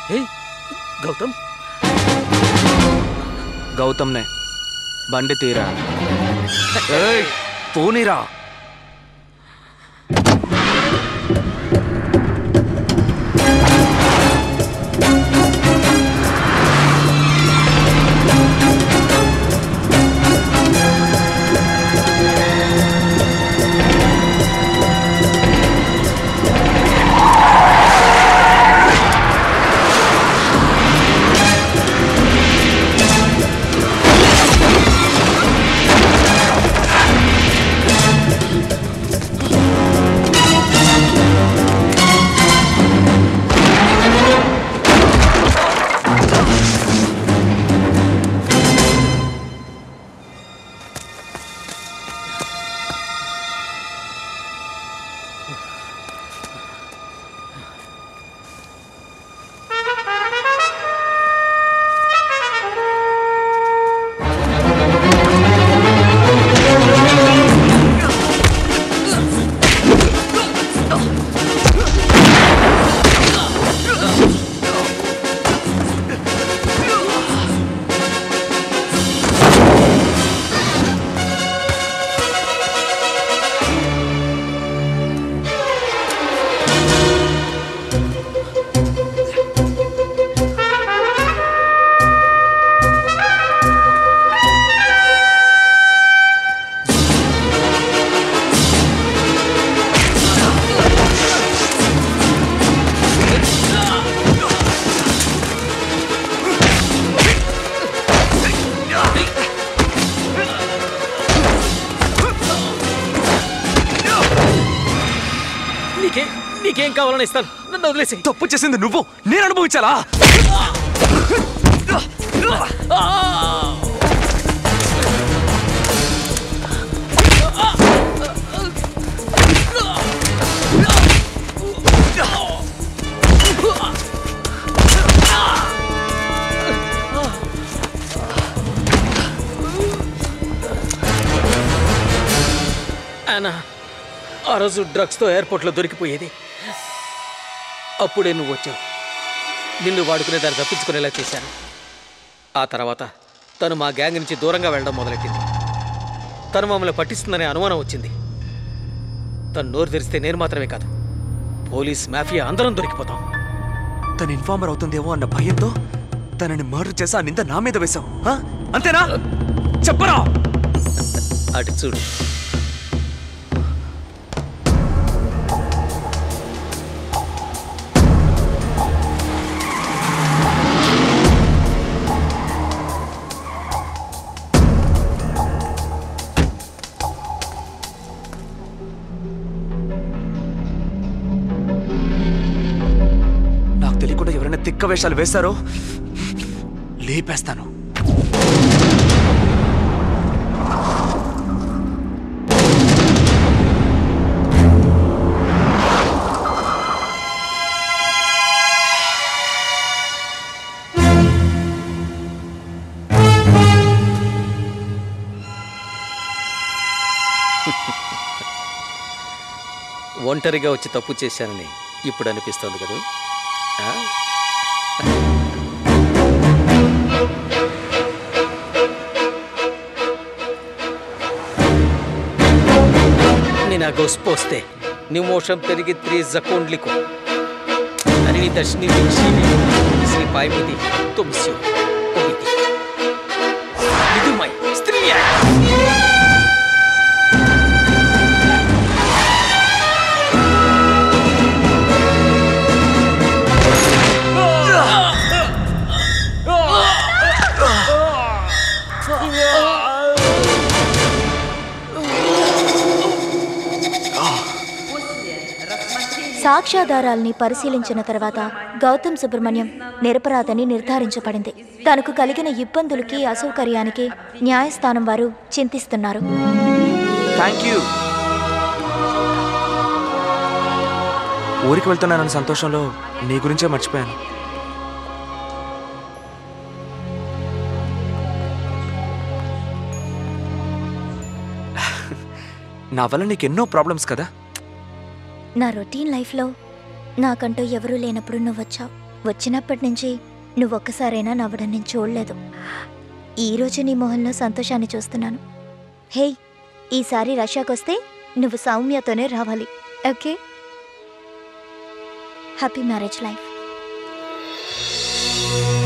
ఏ గౌతమ్ గౌతమ్నే బండి తీరా ఏయ్, పోనీరా నీకే నీకేం కావాలని ఇస్తాను నన్ను వదిలేసి తప్పు చేసింది నువ్వు నేను అనుభవించాలా అనా ఆ రోజు డ్రగ్స్తో ఎయిర్పోర్ట్లో దొరికిపోయేది అప్పుడే నువ్వు వచ్చావు నిన్ను వాడుకునే దాన్ని తప్పించుకునేలా చేశాను ఆ తర్వాత తను మా గ్యాంగ్ నుంచి దూరంగా వెళ్ళడం మొదలెట్టింది తను మమ్మల్ని పట్టిస్తుందనే అనుమానం వచ్చింది తను నోరు తెరిస్తే నేను మాత్రమే కాదు పోలీస్ మాఫియా అందరం దొరికిపోతాం తను ఇన్ఫార్మర్ అవుతుందేమో అన్న భయంతో తనని మర్డర్ చేసి ఆ నింద నా మీద వేశావు ఆ? అంతేనా చెప్పరా అటు చూడు నాకు తెలియకుండా ఎవరైనా తిక్క వేషాలు వేశారో లేపేస్తాను ఒంటరిగా వచ్చి తప్పు చేశానని ఇప్పుడు అనిపిస్తోంది కదా ఆ? ನಿನಗೆ ಸ್ಪೋಸ್ತೆ ನಿಮೋಷಂ ತೆರಿಗೆ ತ್ರೀ ಜಕೋಂಡ್ಲಿಕು ನನಗೆ ದರ್ಶನಿ ವಿಕ್ಷಿನಿ ಶ್ರೀ ಪಾಯ್ಮಿದಿ ತುಂಬಿಸಿ ಹೋಗಿದ್ದಿ ಇದು ಮೈ ಸ್ತ್ರೀಯ సాక్ష్యాధారాల్ని పరిశీలించిన తర్వాత గౌతమ్ సుబ్రహ్మణ్యం నిరపరాధని నిర్ధారించబడింది తనకు కలిగిన ఇబ్బందులకి అసౌకర్యానికి న్యాయస్థానం వారు చింతిస్తున్నారు థ్యాంక్ యూ ఊరికి వెళ్తున్నానన్న సంతోషంలో నీ గురించే మర్చిపోయాను నా వల్ల నీకు ఎన్నో ప్రాబ్లమ్స్ కదా నా రొటీన్ లైఫ్లో నాకంటూ ఎవరూ లేనప్పుడు నువ్వు వచ్చావు వచ్చినప్పటి నుంచి నువ్వు ఒక్కసారైనా నవ్వడం నేను చూడలేదు ఈరోజు నీ మొహంలో సంతోషాన్ని చూస్తున్నాను హే ఈసారి రష్యాకొస్తే నువ్వు సౌమ్యతోనే రావాలి ఓకే హ్యాపీ మ్యారేజ్ లైఫ్